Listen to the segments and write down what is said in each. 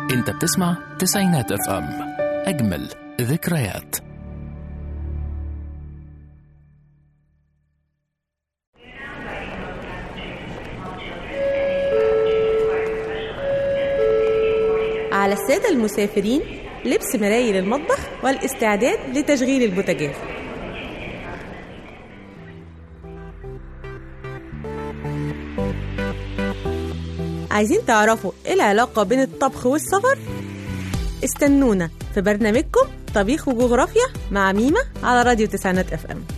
انت بتسمع تسعينات اف ام اجمل ذكريات على السادة المسافرين لبس مرايل المطبخ والاستعداد لتشغيل البوتاجاز عايزين تعرفوا ايه العلاقة بين الطبخ والسفر؟ استنونا في برنامجكم طبيخ وجغرافيا مع ميمة على راديو تسعينات اف ام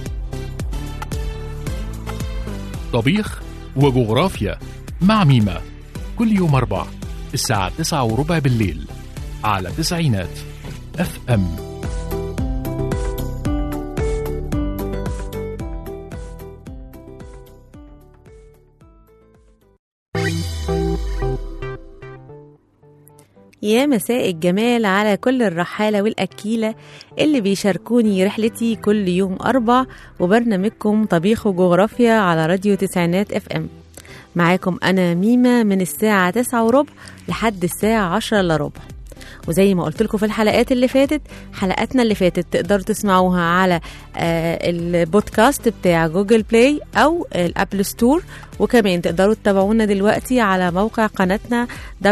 طبيخ وجغرافيا مع ميمة كل يوم أربع الساعة تسعة وربع بالليل على تسعينات اف ام يا مساء الجمال على كل الرحالة والأكيلة اللي بيشاركوني رحلتي كل يوم أربع وبرنامجكم طبيخ وجغرافيا على راديو تسعينات اف ام معاكم أنا ميمة من الساعة تسعة وربع لحد الساعة عشرة إلا ربع وزي ما قلت لكم في الحلقات اللي فاتت حلقاتنا اللي فاتت تقدروا تسمعوها على آه البودكاست بتاع جوجل بلاي او الابل ستور وكمان تقدروا تتابعونا دلوقتي على موقع قناتنا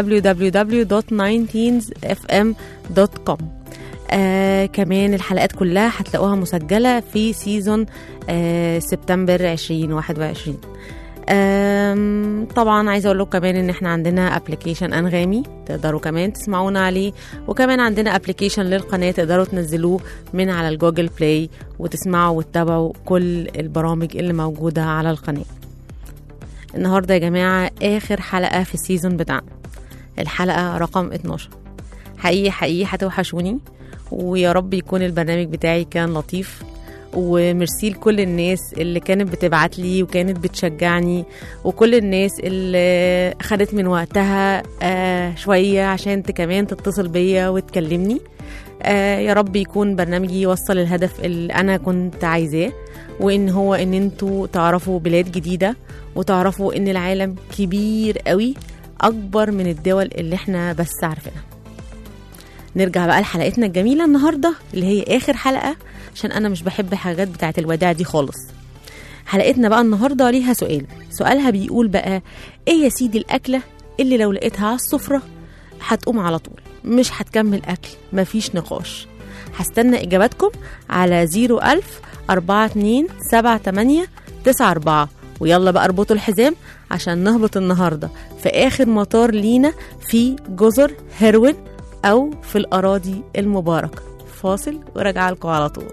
www.19fm.com آه كمان الحلقات كلها هتلاقوها مسجلة في سيزون آه سبتمبر 2021 أم، طبعا عايزه اقول لكم كمان ان احنا عندنا ابلكيشن انغامي تقدروا كمان تسمعونا عليه وكمان عندنا ابلكيشن للقناه تقدروا تنزلوه من على الجوجل بلاي وتسمعوا وتتابعوا كل البرامج اللي موجوده على القناه النهارده يا جماعه اخر حلقه في السيزون بتاعنا الحلقه رقم 12 حقيقي حقيقي هتوحشوني ويا رب يكون البرنامج بتاعي كان لطيف وميرسي لكل الناس اللي كانت بتبعت لي وكانت بتشجعني وكل الناس اللي خدت من وقتها آه شوية عشان ت- كمان تتصل بيا وتكلمني آه يا رب يكون برنامجي يوصل الهدف اللي أنا كنت عايزاه وإن هو إن انتوا تعرفوا بلاد جديدة وتعرفوا إن العالم كبير قوي أكبر من الدول اللي احنا بس عارفينها نرجع بقى لحلقتنا الجميلة النهاردة اللي هي آخر حلقة عشان أنا مش بحب الحاجات بتاعت الوداع دي خالص حلقتنا بقى النهاردة ليها سؤال سؤالها بيقول بقى إيه يا سيدي الأكلة اللي لو لقيتها على السفرة هتقوم على طول مش هتكمل أكل مفيش نقاش هستنى إجاباتكم على 01000 42 78 94 ويلا بقى اربطوا الحزام عشان نهبط النهارده في آخر مطار لينا في جزر هيروين أو في الأراضي المباركة فاصل وراجع لكم على طول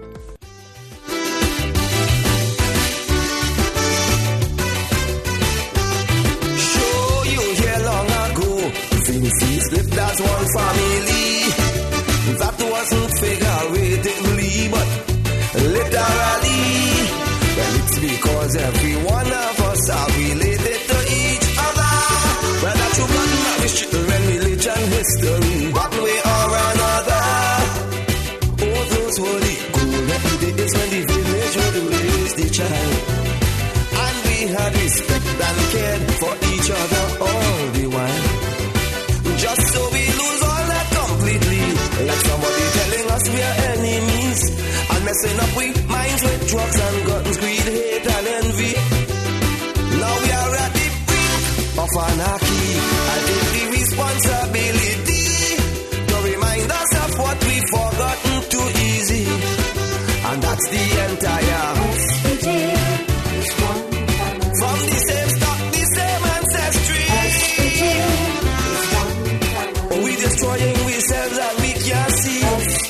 Show you here long ago. Fancy slipped as one family. That wasn't figuratively, but literally. Well, it's because every one of us are related to each other. Whether through blood, marriage, children, religion, history, one way or another. Oh, those were the golden days when the village would raise the child. And we had respect and cared for each other all the while. Just so we lose all that completely. Like somebody telling us we are enemies. And messing up we minds with drugs and guns, greed, hate and envy. Now we are at the brink of anarchy. I take the responsibility to remind us of what we've forgotten too easy. And that's the entire from the same stock, the same ancestry. We destroying ourselves and we can't see.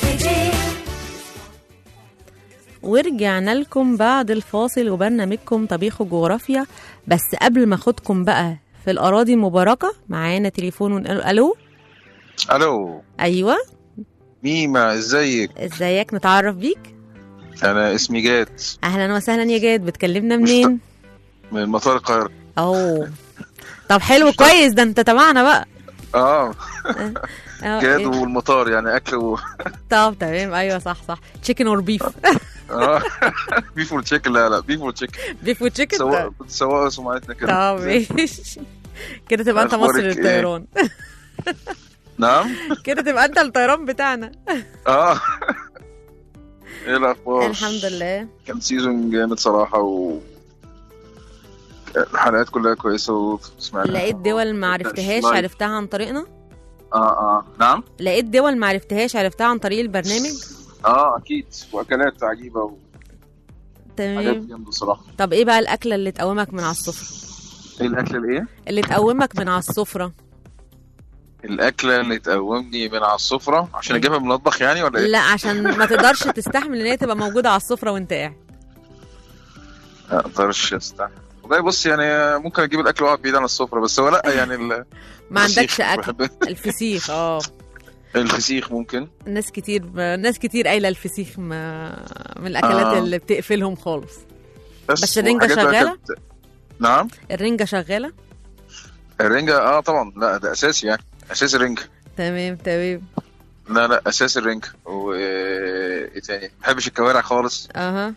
ورجعنا لكم بعد الفاصل وبرنامجكم طبيخ وجغرافيا بس قبل ما اخدكم بقى في الأراضي المباركة معانا تليفون ونقول ألو الو أيوة ميمة ازيك ازيك نتعرف بيك انا اسمي جاد أهلا وسهلا يا جاد بتكلمنا منين من مطار القاهرة أوه طب حلو كويس ده انت تبعنا بقى اه آه، جاد إيه؟ والمطار يعني اكل و... طب تمام ايوه صح صح تشيكن اور بيف اه بيف وتشيكن لا لا بيف وتشيكن بيف وتشيكن سواء سواء سمعتنا كده طب ماشي كده تبقى انت أخبارك مصر إيه؟ للطيران نعم كده تبقى انت الطيران بتاعنا اه ايه الاخبار الحمد لله كان سيزون جامد صراحه و الحلقات كلها كويسه وسمعنا لقيت دول ما عرفتهاش لايف. عرفتها عن طريقنا اه اه نعم لقيت دول ما عرفتهاش عرفتها عن طريق البرنامج اه اكيد واكلات عجيبه وحاجات تمام جامده صراحه طب ايه بقى الاكله اللي تقومك من على السفره ايه الاكل الايه اللي تقومك من على السفره الاكله اللي تقومني من على السفره عشان اجيبها من المطبخ يعني ولا ايه لا عشان ما تقدرش تستحمل ان هي تبقى موجوده على السفره وانت قاعد ما اقدرش استحمل والله بص يعني ممكن اجيب الاكل واقعد بعيد عن السفره بس هو لا يعني ال- ما عندكش الفسيخ اكل بحب الفسيخ اه الفسيخ ممكن ناس كتير ناس كتير قايله الفسيخ ما من الاكلات آه. اللي بتقفلهم خالص بس, بس الرنجة وحاجات بقى شغالة؟ كانت- نعم الرنجه شغاله الرنجة اه طبعا لا ده اساسي يعني اساسي الرنجة تمام تمام لا لا اساسي الرنجة و ايه تاني ما بحبش الكوارع خالص اها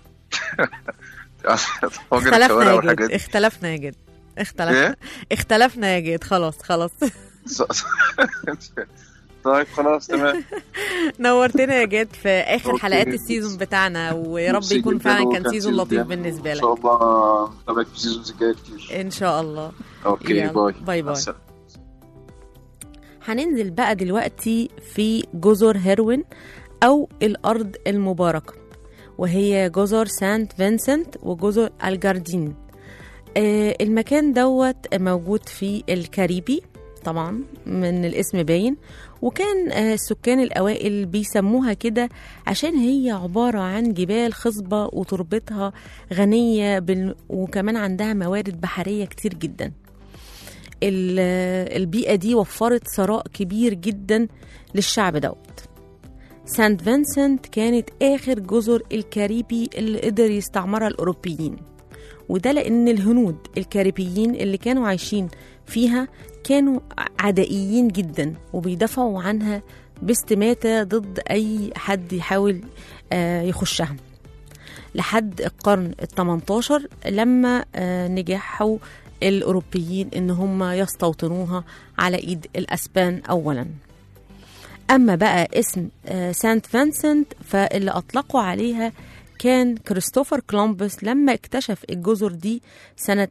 طاجن اختلفنا الكوارع يا والحاجات جد دي اختلفنا يا جد اختلفنا ايه اختلفنا يا جد خلاص خلاص ص- طيب خلاص تمام نورتنا يا جد في اخر أوكي. حلقات السيزون بتاعنا ويا رب ميرسي يكون جداً، فعلا وكان كان سيزون لطيف جامد. بالنسبه ان لك شاء الله نتابعك في السيزونز الجايه كتير ان شاء الله اوكي يلا، باي باي مع باي. السلامة. هننزل بقى دلوقتي في جزر هيروين أو الأرض المباركة وهي جزر سانت فينسنت وجزر الجاردين آه، المكان دوت موجود في الكاريبي طبعا من الاسم باين وكان آه، السكان الأوائل بيسموها كده عشان هي عبارة عن جبال خصبة وتربتها غنية بال... وكمان عندها موارد بحرية كتير جدا ال- البيئة دي وفرت ثراء كبير جدا للشعب دوت سانت فينسنت كانت آخر جزر الكاريبي اللي قدر يستعمرها الأوروبيين وده لأن الهنود الكاريبيين اللي كانوا عايشين فيها كانوا عدائيين جدا وبيدافعوا عنها باستماتة ضد أي حد يحاول آه، يخشها لحد القرن ال 18 لما آه، نجحوا الأوروبيين إن هم يستوطنوها على إيد الأسبان أولا أما بقى اسم آه، سانت فينسنت فاللي أطلقوا عليها كان كريستوفر كولومبوس لما اكتشف الجزر دي سنة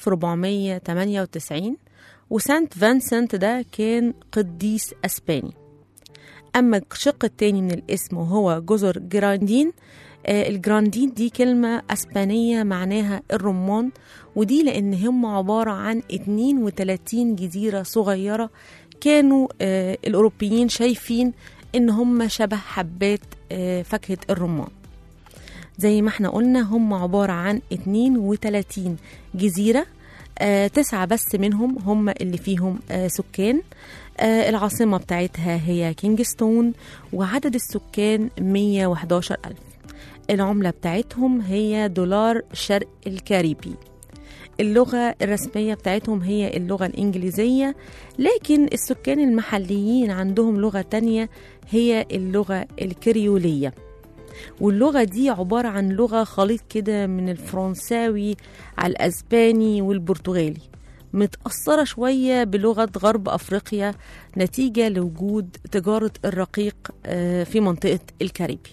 1498 وسانت فينسنت ده كان قديس أسباني أما الشق التاني من الاسم وهو جزر جراندين آه، الجراندين دي كلمة أسبانية معناها الرمان ودي لأن هم عبارة عن 32 جزيرة صغيرة كانوا آه، الأوروبيين شايفين إن هم شبه حبات آه، فاكهة الرمان زي ما احنا قلنا هم عبارة عن 32 جزيرة آه، تسعة بس منهم هم اللي فيهم آه، سكان آه، العاصمة بتاعتها هي كينجستون وعدد السكان 111 ألف العملة بتاعتهم هي دولار شرق الكاريبي اللغة الرسمية بتاعتهم هي اللغة الإنجليزية لكن السكان المحليين عندهم لغة تانية هي اللغة الكريولية واللغة دي عبارة عن لغة خليط كده من الفرنساوي على الأسباني والبرتغالي متأثرة شوية بلغة غرب أفريقيا نتيجة لوجود تجارة الرقيق آه، في منطقة الكاريبي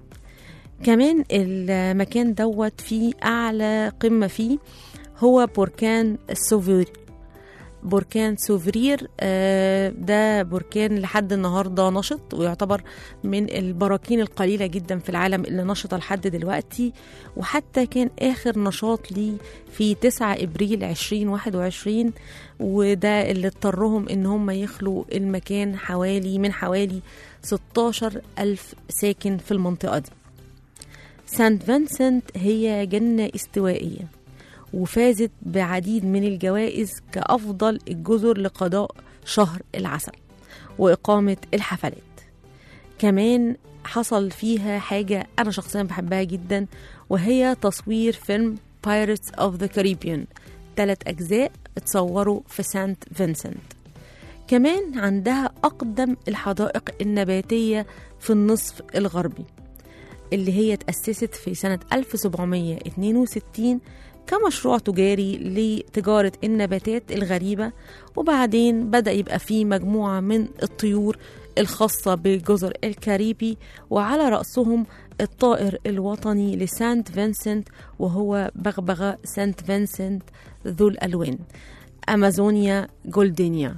كمان المكان دوت فيه أعلى قمة فيه هو بركان السوفير بركان سوفرير آه، ده بركان لحد النهارده نشط ويعتبر من البراكين القليله جدا في العالم اللي نشطه لحد دلوقتي وحتى كان اخر نشاط ليه في 9 ابريل 2021 وده اللي اضطرهم ان هم يخلوا المكان حوالي من حوالي 16 ألف ساكن في المنطقة دي سانت فينسنت هي جنة استوائية وفازت بعديد من الجوائز كأفضل الجزر لقضاء شهر العسل وإقامة الحفلات كمان حصل فيها حاجة أنا شخصيا بحبها جدا وهي تصوير فيلم Pirates of the Caribbean ثلاث أجزاء اتصوروا في سانت فينسنت كمان عندها أقدم الحدائق النباتية في النصف الغربي اللي هي تأسست في سنة 1762 كمشروع تجاري لتجارة النباتات الغريبة وبعدين بدأ يبقى فيه مجموعة من الطيور الخاصة بجزر الكاريبي وعلى رأسهم الطائر الوطني لسانت فينسنت وهو بغبغاء سانت فينسنت ذو الألوان أمازونيا جولدينيا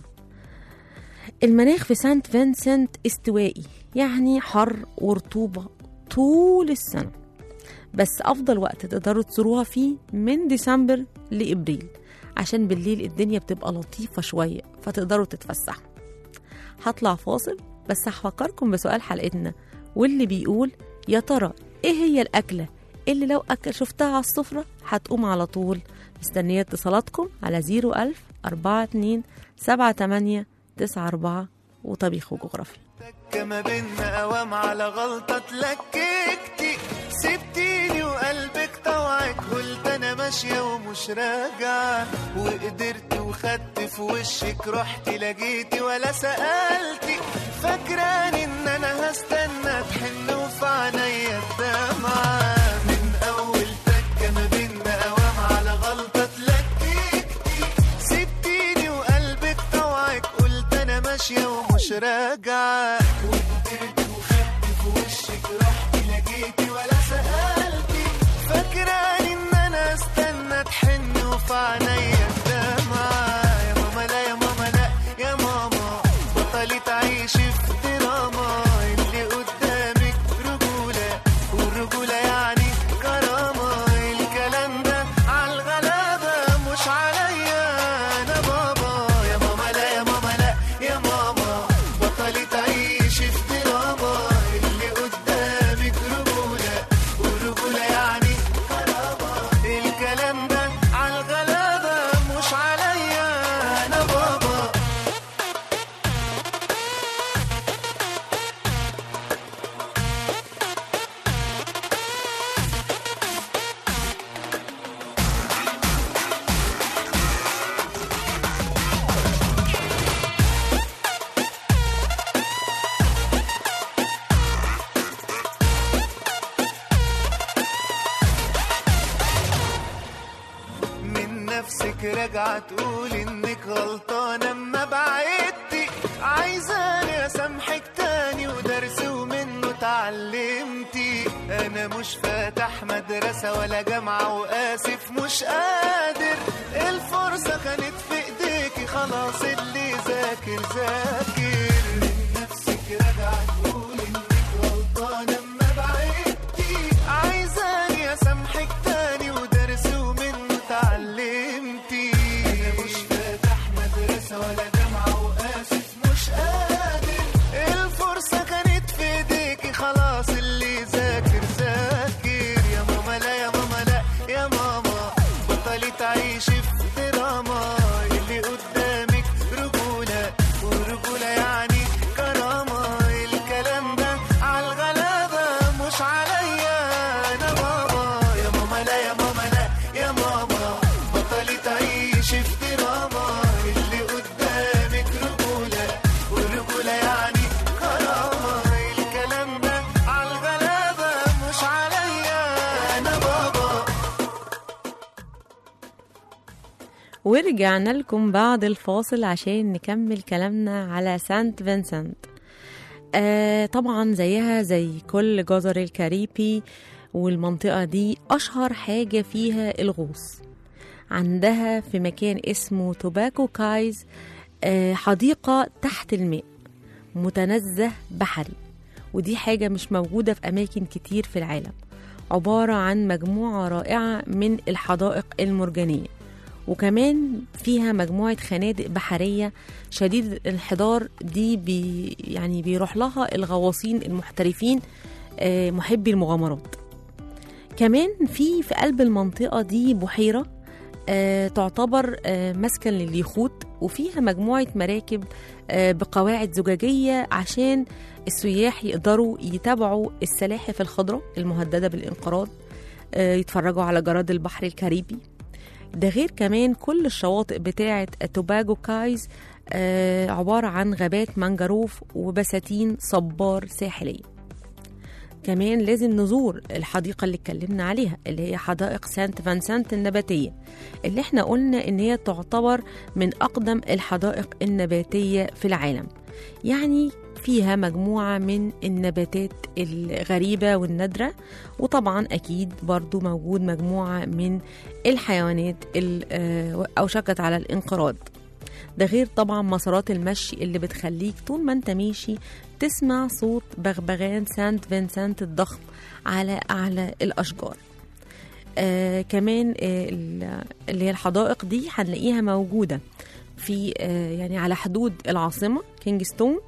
المناخ في سانت فينسنت استوائي يعني حر ورطوبة طول السنة بس أفضل وقت تقدروا تزوروها فيه من ديسمبر لإبريل عشان بالليل الدنيا بتبقى لطيفة شوية فتقدروا تتفسحوا هطلع فاصل بس هفكركم بسؤال حلقتنا واللي بيقول يا ترى ايه هي الأكلة اللي لو أكل شفتها على السفرة هتقوم على طول مستنية اتصالاتكم على 01000 42 78 94 وطبيخ وجغرافيا كما بينا قوام على غلطة اتلككتي سبتيني وقلبك طوعك قلت انا ماشية ومش راجعة وقدرت وخدت في وشك رحت لقيتي ولا سألتي فاكراني ان انا هستنى تحن وفي عينيا الدمعة من اول تكة ما بينا قوام على غلطة اتلككتي سبتيني وقلبك طوعك قلت انا ماشية ومش راجعة وقدرت وخدت في وشك رحت لقيتي ولا سألتي فاكراني ان انا استنى تحن وفي عينيا الدمعة يا ماما لا يا ماما لا يا ماما بطلي تعيشي في دراما اللي قدامك رجولة والرجولة يعني كرامة الكلام ده عالغلابة مش عليا انا بابا يا ماما لا يا ماما لا يا ماما بطلي تعيشي في دراما اللي قدامك رجولة والرجولة يعني كرامة الكلام ده عالغلابة مش عليا انا بابا من نفسك راجعة تقول انك غلطانة اما بعدتي عايزاني اسامحك تاني ودرس ومنه اتعلمتي انا مش فاتح مدرسة ولا جامعة واسف مش قادر الفرصة كانت في ايديكي خلاص اللي ذاكر ذاكر من نفسك راجعة تقول انك غلطانة اما بعدتي عايزاني اسامحك تاني ودرس ومنه اتعلمتي انا مش فاتح مدرسة ولا جامعة واسف مش قادر الفرصة كانت في ايديكي خلاص اللي ذاكر ذاكر يا ماما لا يا ماما لا يا ماما بطلي تعيشي في دراما اللي قدامك رجولة والرجولة يعني كرامة الكلام ده عالغلابة مش عليا انا بابا يا ماما لا يا ماما لا يا ماما بطلي تعيشي في دراما اللي قدامك رجولة والرجولة يعني كرامة الكلام ده عالغلابة مش عليا انا بابا ورجعنا لكم بعد الفاصل عشان نكمل كلامنا على سانت فينسنت آه طبعا زيها زي كل جزر الكاريبي والمنطقة دي أشهر حاجة فيها الغوص عندها في مكان اسمه توباكو كايز آه حديقة تحت الماء متنزه بحري ودي حاجة مش موجودة في أماكن كتير في العالم عبارة عن مجموعة رائعة من الحدائق المرجانية وكمان فيها مجموعة خنادق بحرية شديدة الانحدار دي بي يعني بيروح لها الغواصين المحترفين آه، محبي المغامرات كمان في في قلب المنطقة دي بحيرة آه، تعتبر آه، مسكن لليخوت وفيها مجموعة مراكب آه، بقواعد زجاجية عشان السياح يقدروا يتابعوا السلاحف الخضراء المهددة بالانقراض آه، يتفرجوا على جراد البحر الكاريبي ده غير كمان كل الشواطئ بتاعة توباجو كايز آه، عبارة عن غابات مانجروف وبساتين صبار ساحلية كمان لازم نزور الحديقة اللي اتكلمنا عليها اللي هي حدائق سانت فانسانت النباتية اللي احنا قلنا ان هي تعتبر من أقدم الحدائق النباتية في العالم يعني فيها مجموعة من النباتات الغريبة والنادرة وطبعا أكيد برضو موجود مجموعة من الحيوانات اللي آه، أوشكت على الانقراض ده غير طبعا مسارات المشي اللي بتخليك طول ما انت ماشي تسمع صوت بغبغان سانت فينسنت الضخم على أعلى الأشجار آه كمان آه ال- اللي هي الحدائق دي هنلاقيها موجودة في آه يعني على حدود العاصمة كينجستون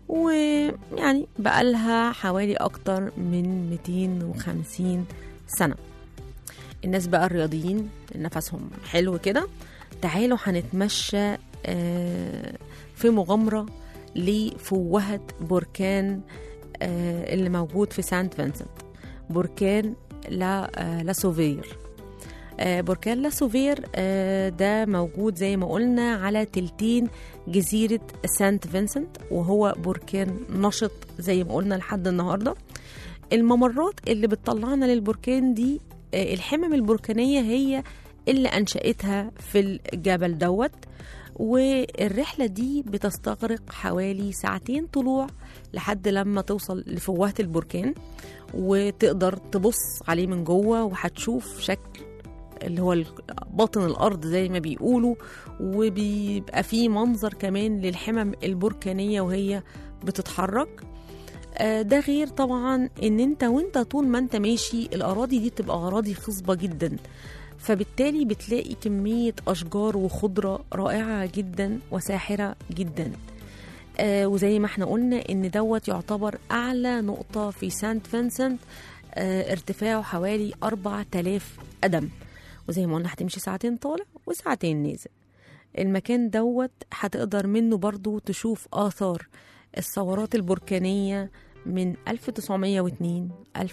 ويعني بقالها حوالي أكتر من 250 سنة الناس بقى الرياضيين نفسهم حلو كده تعالوا هنتمشى آه، في مغامرة لفوهة بركان آه، اللي موجود في سانت فينسنت بركان لا آه، لا سوفير آه، بركان لا سوفير آه، ده موجود زي ما قلنا على تلتين جزيرة سانت فينسنت وهو بركان نشط زي ما قلنا لحد النهاردة الممرات اللي بتطلعنا للبركان دي آه، الحمم البركانية هي اللي أنشأتها في الجبل دوت والرحلة دي بتستغرق حوالي ساعتين طلوع لحد لما توصل لفوهة البركان وتقدر تبص عليه من جوه وهتشوف شكل اللي هو ال- باطن الأرض زي ما بيقولوا وبيبقى فيه منظر كمان للحمم البركانية وهي بتتحرك آه، ده غير طبعا ان انت وانت طول ما انت ماشي الاراضي دي بتبقى اراضي خصبه جدا فبالتالي بتلاقي كميه اشجار وخضره رائعه جدا وساحره جدا آه وزي ما احنا قلنا ان دوت يعتبر اعلى نقطه في سانت فينسنت آه ارتفاعه حوالي 4000 قدم وزي ما قلنا هتمشي ساعتين طالع وساعتين نازل المكان دوت هتقدر منه برضو تشوف آثار الثورات البركانية من 1902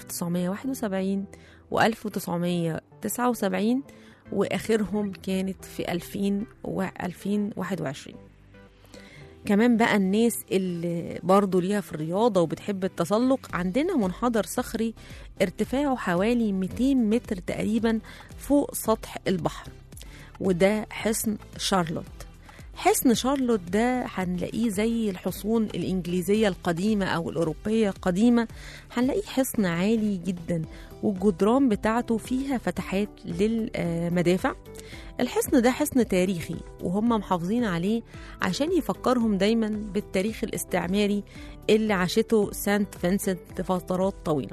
1971 و 1979 وآخرهم كانت في 2000 و 2021 كمان بقى الناس اللي برضو ليها في الرياضة وبتحب التسلق عندنا منحدر صخري ارتفاعه حوالي 200 متر تقريبا فوق سطح البحر وده حصن شارلوت حصن شارلوت ده هنلاقيه زي الحصون الإنجليزية القديمة أو الأوروبية القديمة هنلاقيه حصن عالي جدا والجدران بتاعته فيها فتحات للمدافع الحصن ده حصن تاريخي وهم محافظين عليه عشان يفكرهم دايما بالتاريخ الاستعماري اللي عاشته سانت فينسنت فترات طويلة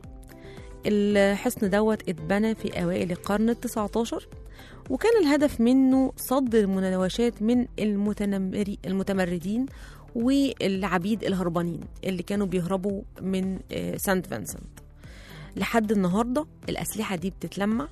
الحصن دوت اتبنى في أوائل القرن التسعة عشر وكان الهدف منه صد المناوشات من المتنمري المتمردين والعبيد الهربانين اللي كانوا بيهربوا من آه، سانت فينسنت لحد النهارده الأسلحة دي بتتلمع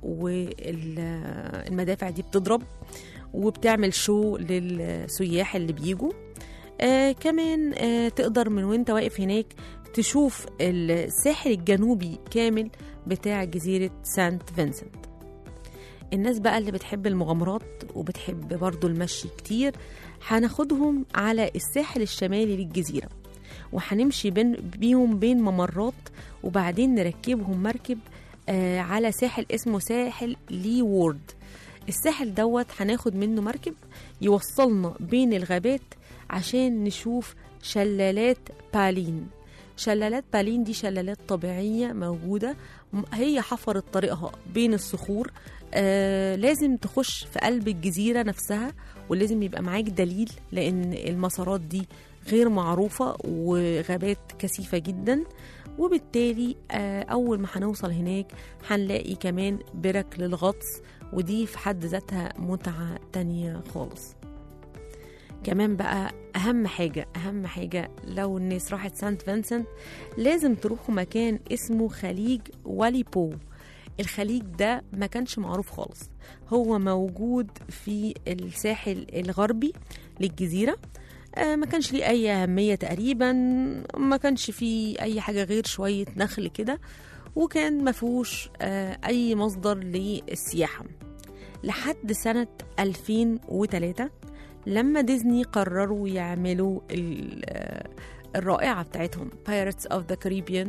والمدافع دي بتضرب وبتعمل شو للسياح اللي بيجوا آه كمان آه تقدر من وانت واقف هناك تشوف الساحل الجنوبي كامل بتاع جزيرة سانت فينسنت الناس بقى اللي بتحب المغامرات وبتحب برضو المشي كتير هناخدهم على الساحل الشمالي للجزيرة وهنمشي بين بيهم بين ممرات وبعدين نركبهم مركب آه على ساحل اسمه ساحل لي وورد الساحل دوت هناخد منه مركب يوصلنا بين الغابات عشان نشوف شلالات بالين شلالات بالين دي شلالات طبيعية موجودة م- هي حفرت طريقها بين الصخور آه لازم تخش في قلب الجزيرة نفسها ولازم يبقى معاك دليل لأن المسارات دي غير معروفة وغابات كثيفة جدا وبالتالي آه أول ما هنوصل هناك هنلاقي كمان برك للغطس ودي في حد ذاتها متعة تانية خالص كمان بقى أهم حاجة أهم حاجة لو الناس راحت سانت فينسنت لازم تروحوا مكان اسمه خليج واليبو الخليج ده ما كانش معروف خالص هو موجود في الساحل الغربي للجزيرة آه، ما كانش ليه أي أهمية تقريبا ما كانش فيه أي حاجة غير شوية نخل كده وكان ما فيهوش آه، أي مصدر للسياحة لحد سنة 2003 لما ديزني قرروا يعملوا ال- آه، الرائعة بتاعتهم Pirates of the Caribbean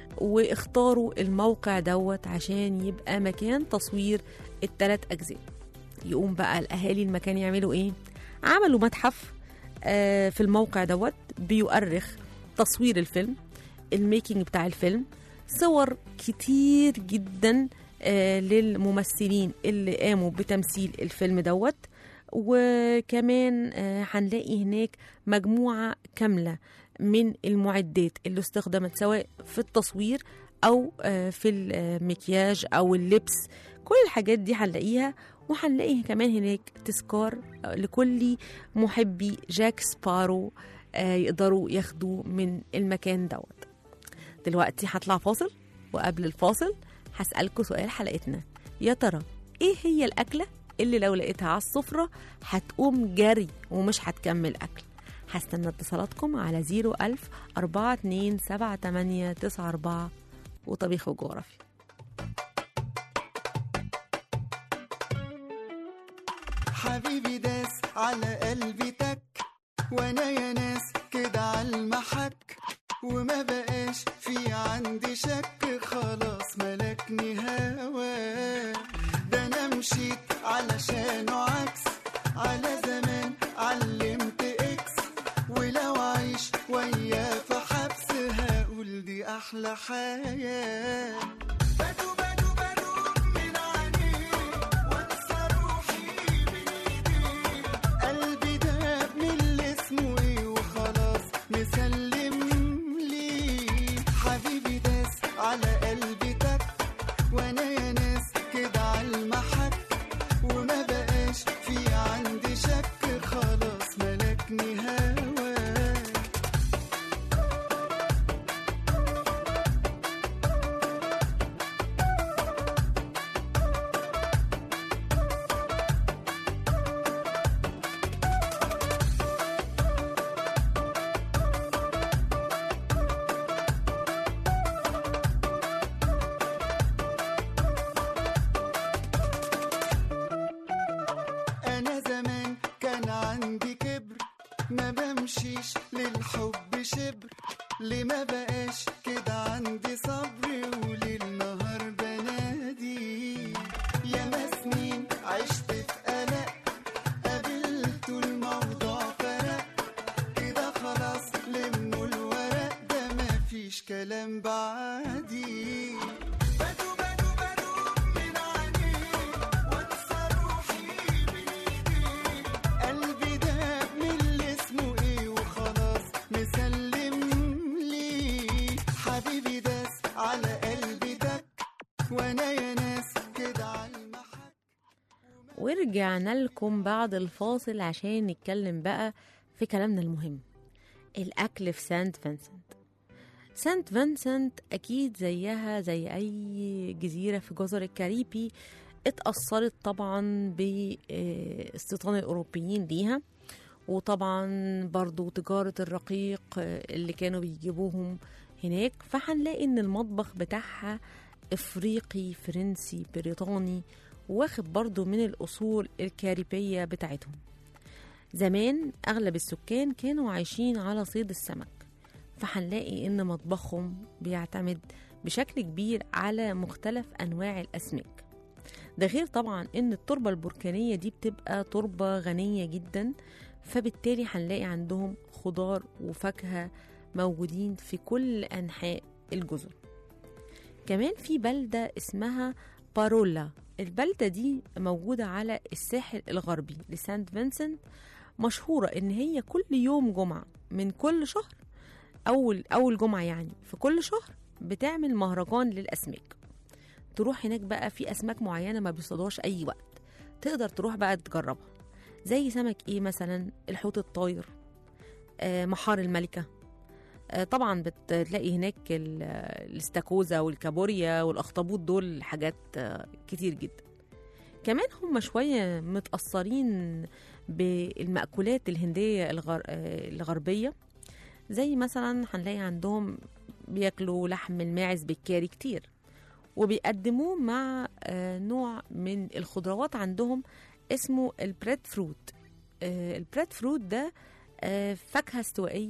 واختاروا الموقع دوت عشان يبقى مكان تصوير التلات أجزاء يقوم بقى الأهالي المكان يعملوا إيه؟ عملوا متحف آه، في الموقع دوت بيؤرخ تصوير الفيلم الميكينج بتاع الفيلم صور كتير جدا آه، للممثلين اللي قاموا بتمثيل الفيلم دوت وكمان آه، هنلاقي هناك مجموعة كاملة من المعدات اللي استخدمت سواء في التصوير أو آه، في المكياج أو اللبس كل الحاجات دي هنلاقيها وهنلاقي كمان هناك تذكار آه، لكل محبي جاك سبارو آه، يقدروا ياخدوا من المكان دوت دلوقتي هطلع فاصل وقبل الفاصل هسألكوا سؤال حلقتنا يا ترى ايه هي الأكلة اللي لو لقيتها على السفرة هتقوم جري ومش هتكمل أكل هستنى اتصالاتكم على 01000 427894 وطبيخ وجغرافيا حبيبي داس على قلبي تك وانا يا ناس كده على المحك وما بقاش في عندي شك خلاص ملكني هوا ده انا مشيت علشانه عكس على زمان علمت اكس ولو عيش وياه في حبس هقول دي احلى حياه بدو بدو بدو من عينيه وانسى روحي من ايديه قلبي داب من اللي اسمه ايه وخلاص مسلم ليه حبيبي داس على قلبي تك وانا يا ناس كده على المحك وما بقاش في عندي شك خلاص ملكني هواك انا زمان كان عندي كبر ما بمشيش للحب شبر ليه ما بقاش كده عندي صبر وليل نهار بنادي يا سنين عشت في قلق قابلت الموضوع فرق كده خلاص لموا الورق ده مفيش كلام بعدي بدو بدو بدو من عينيه وانسى روحي من ايديه قلبي داب من اللي اسمه ايه وخلاص مسلم ليه حبيبي داس على قلبي دك وانا يا ناس كده على المحك ورجعنا لكم بعد الفاصل عشان نتكلم بقى في كلامنا المهم الأكل في سانت فينسنت سانت فينسنت أكيد زيها زي أي جزيرة في جزر الكاريبي اتأثرت طبعا باستيطان الأوروبيين ليها وطبعا برضو تجارة الرقيق اللي كانوا بيجيبوهم هناك فهنلاقي ان المطبخ بتاعها افريقي فرنسي بريطاني واخد برضو من الاصول الكاريبية بتاعتهم زمان اغلب السكان كانوا عايشين على صيد السمك فهنلاقي ان مطبخهم بيعتمد بشكل كبير على مختلف انواع الاسماك ده غير طبعا ان التربة البركانية دي بتبقى تربة غنية جدا فبالتالي هنلاقي عندهم خضار وفاكهة موجودين في كل أنحاء الجزر كمان في بلدة اسمها بارولا البلدة دي موجودة على الساحل الغربي لسانت فينسنت مشهورة إن هي كل يوم جمعة من كل شهر أول أول جمعة يعني في كل شهر بتعمل مهرجان للأسماك تروح هناك بقى في أسماك معينة ما بيصطادوهاش أي وقت تقدر تروح بقى تجربها زي سمك إيه مثلا الحوت الطاير آه، محار الملكة آه، طبعا بتلاقي هناك ال- الاستاكوزا والكابوريا والاخطبوط دول حاجات آه، كتير جدا كمان هم شوية متأثرين بالمأكولات الهندية الغر... آه، الغربية زي مثلا هنلاقي عندهم بياكلوا لحم الماعز بالكاري كتير وبيقدموه مع آه، نوع من الخضروات عندهم اسمه البريد فروت آه، البريد فروت ده آه، فاكهة استوائية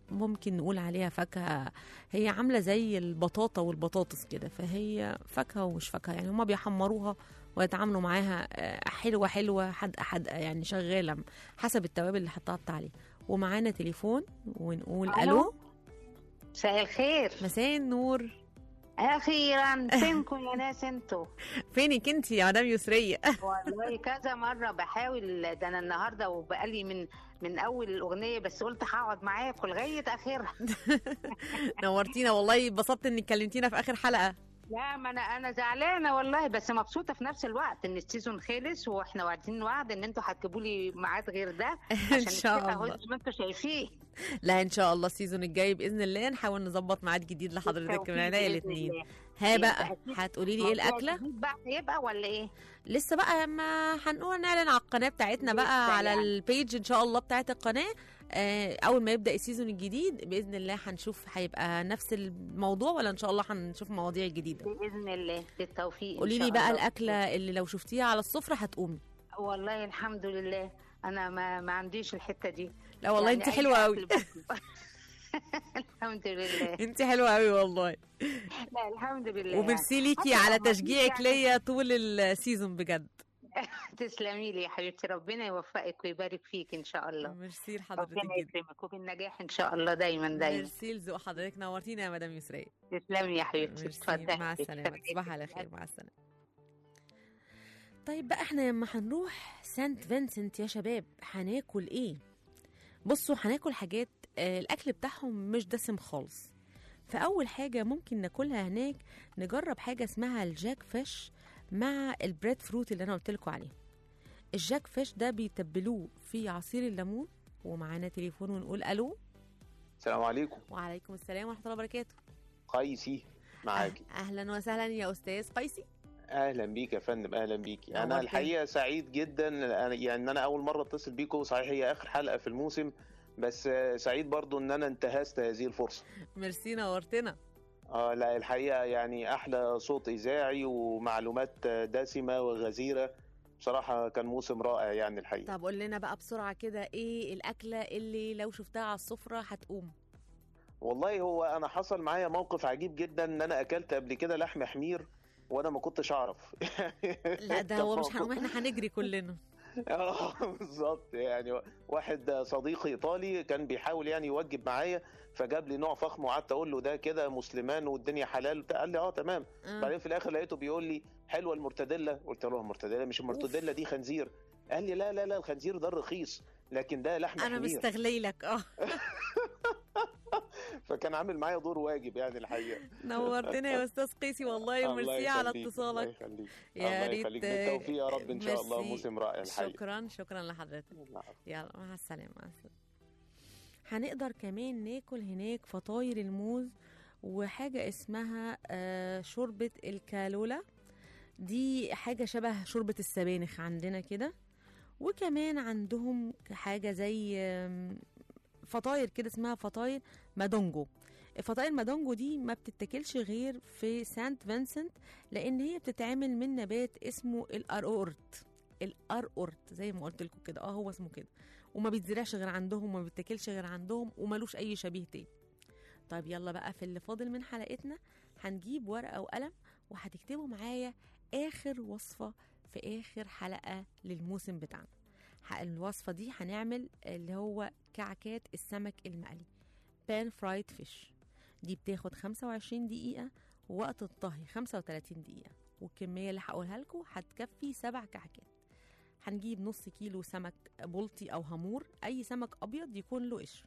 ممكن نقول عليها فاكهة هي عاملة زي البطاطا والبطاطس كده فهي فاكهة ومش فاكهة يعني هما بيحمروها ويتعاملوا معاها آه، حلوة حلوة حدقة حدقة يعني شغالة حسب التوابل اللي حطها عليه ومعانا تليفون ونقول ألو. ألو مساء الخير مساء النور اخيرا فينكم يا ناس انتوا فينك انت يا مدام يسرية والله كذا مره بحاول ده انا النهارده وبقالي من من اول الاغنيه بس قلت هقعد معاكم لغايه اخرها نورتينا والله اتبسطت انك كلمتينا في اخر حلقة لا ما انا انا زعلانه والله بس مبسوطه في نفس الوقت ان السيزون خلص واحنا واعدين وعد ان انتوا هتجيبوا لي ميعاد غير ده إن شاء نتفق أهو الله. زي ما انتوا شايفين لا ان شاء الله السيزون الجاي باذن الله نحاول نظبط ميعاد جديد لحضرتك من بالتوفيق عينيا بإذن الاثنين الله. ها بقى أكيد. هتقولي لي ايه موضوع الاكله جديد بقى هيبقى ولا ايه؟ لسه بقى ما هنقول نعلن على القناه بتاعتنا بقى لسه على يعني. البيج ان شاء الله بتاعت القناه آه، اول ما يبدا السيزون الجديد باذن الله هنشوف هيبقى نفس الموضوع ولا ان شاء الله هنشوف مواضيع جديده باذن الله بالتوفيق إن قولي شاء لي بقى الله. الاكله اللي لو شفتيها على السفره هتقومي والله الحمد لله انا ما ما عنديش الحته دي لا والله يعني انت أي حلوه قوي أكل باكله. الحمد لله انت حلوه قوي والله لا الحمد لله وميرسي ليكي حتى على لو ما فيش تشجيعك يعني- ليا طول السيزون بجد تسلمي لي يا حبيبتي ربنا يوفقك ويبارك فيك ان شاء الله ميرسي لحضرتك ربنا جدا يكرمك وبالنجاح ان شاء الله دايما دايما ميرسي لذوق حضرتك نورتينا يا مدام يسرية تسلمي يا حبيبتي ميرسي اتفضلي مع السلامة اتفضلي. تصبح على خير مع السلامة طيب بقى احنا لما هنروح سانت فينسنت يا شباب هناكل ايه بصوا هناكل حاجات آه الاكل بتاعهم مش دسم خالص فاول حاجة ممكن ناكلها هناك نجرب حاجة اسمها الجاك فيش مع البريد فروت اللي انا قلت لكم عليه الجاك فيش ده بيتبلوه في عصير الليمون ومعانا تليفون ونقول الو السلام عليكم وعليكم السلام ورحمة الله وبركاته قيسي معاكي اهلا وسهلا يا استاذ قيسي اهلا بيك يا فندم اهلا بيكي نورتني. انا الحقيقه سعيد جدا أنا- يعني انا اول مره اتصل بيكم صحيح هي اخر حلقه في الموسم بس آه، سعيد برضو ان انا انتهزت هذه الفرصه ميرسي نورتنا اه لا الحقيقه يعني احلى صوت اذاعي ومعلومات آه، دسمه وغزيره بصراحه كان موسم رائع يعني الحقيقه طب قول لنا بقى بسرعه كده ايه الاكله اللي لو شفتها على السفره هتقوم والله هو انا حصل معايا موقف عجيب جدا ان انا اكلت قبل كده لحم حمير وانا ما كنتش اعرف لا ده هو مش هنقوم احنا هنجري كلنا اه بالظبط يعني واحد صديقي ايطالي كان بيحاول يعني يوجب معايا فجاب لي نوع فخم وقعدت اقول له ده كده مسلمان والدنيا حلال وبتاع. قال لي اه تمام آه. بعدين في الاخر لقيته بيقول لي حلوه المرتديلا قلت له المرتديلا مش المرتديلا دي خنزير قال لي لا لا لا الخنزير ده رخيص لكن ده لحم انا حمير مستغلي لك اه فكان عامل معايا دور واجب يعني الحقيقه نورتنا يا استاذ قيسي والله الله وميرسي على يخليك، الله اتصالك يخليك يا الله ريت يخليك بالتوفيق يا رب ان شاء الله ميرسي. موسم رائع الحقيقه شكرا شكرا لحضرتك نعم. يلا مع السلامة مع السلامة هنقدر كمان ناكل هناك فطاير الموز وحاجة اسمها آه، شوربة الكالولا دي حاجة شبه شوربة السبانخ عندنا كده وكمان عندهم حاجة زي آم، فطاير كده اسمها فطاير مادونجو فطاير مادونجو دي ما بتتاكلش غير في سانت فينسنت لان هي بتتعمل من نبات اسمه الارورت الارقرت زي ما قلت لكم كده اه هو اسمه كده وما بيتزرعش غير عندهم وما بيتاكلش غير عندهم وملوش اي شبيه تاني طيب يلا بقى في اللي فاضل من حلقتنا هنجيب ورقه وقلم وهتكتبوا معايا اخر وصفه في اخر حلقه للموسم بتاعنا ح- الوصفه دي هنعمل اللي هو كعكات السمك المقلي بان فرايد فيش دي بتاخد 25 دقيقه ووقت الطهي 35 دقيقه والكميه اللي هقولها لكم هتكفي سبع كعكات هنجيب نص كيلو سمك بلطي او هامور اي سمك ابيض يكون له قشر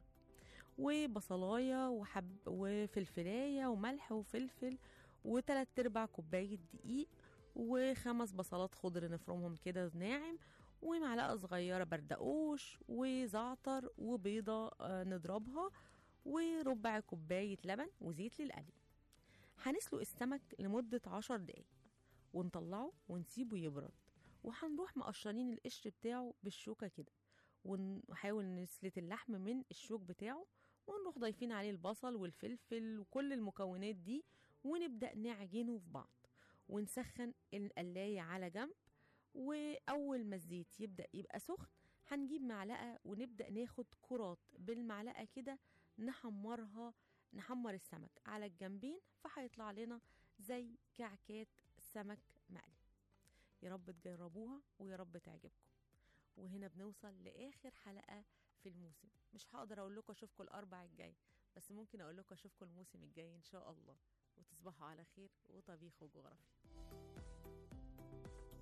وبصلايه وحب وفلفلايه وملح وفلفل وتلات ارباع كوبايه دقيق وخمس بصلات خضر نفرمهم كده ناعم ومعلقه صغيره بردقوش وزعتر وبيضه آه، نضربها وربع كوبايه لبن وزيت للقلي هنسلق السمك لمده عشر دقايق ونطلعه ونسيبه يبرد وهنروح مقشرين القشر بتاعه بالشوكة كده ونحاول نسلت اللحم من الشوك بتاعه ونروح ضايفين عليه البصل والفلفل وكل المكونات دي ونبدأ نعجنه في بعض ونسخن القلاية على جنب وأول ما الزيت يبدأ يبقى سخن هنجيب معلقة ونبدأ ناخد كرات بالمعلقة كده نحمرها نحمر السمك على الجنبين فهيطلع لنا زي كعكات سمك مقلي يا رب تجربوها ويا رب تعجبكم وهنا بنوصل لاخر حلقه في الموسم مش هقدر اقول لكم اشوفكم الاربع الجاي بس ممكن اقول لكم اشوفكم الموسم الجاي ان شاء الله وتصبحوا على خير وطبيخ وجغرافيا